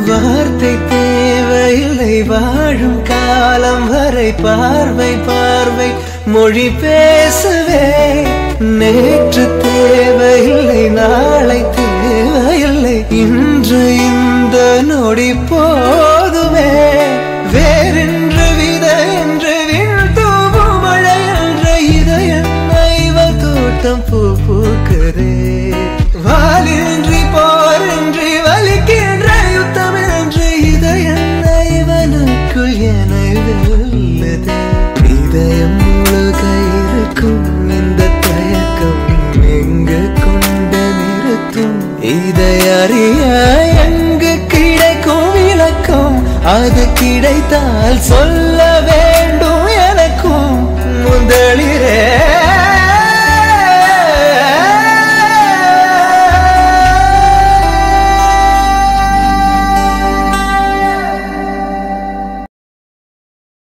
வார்த்தை தேவையில்லை வாழும் காலம் வரை பார்வை பார்வை மொழி பேசவே நேற்று தேவையில்லை நாளை தேவையில்லை இன்று இந்த நொடி போதுமே வேறென்று வித என்று விண் தூவும் மழை என்ற இதய நைவ தோட்டம் பூ பூக்குதே வாலின்றி போரின்றி வலிக்கின்ற யுத்தம் என்று இதய நைவனுக்குள் என வெல்லுதே இதயம் முழுக இருக்கும் இந்த தயக்கம் எங்கு கொண்டு நிறுத்தும் இதை அறிய எங்கு கிடைக்கும் விளக்கம் அது கிடைத்தால் சொல்ல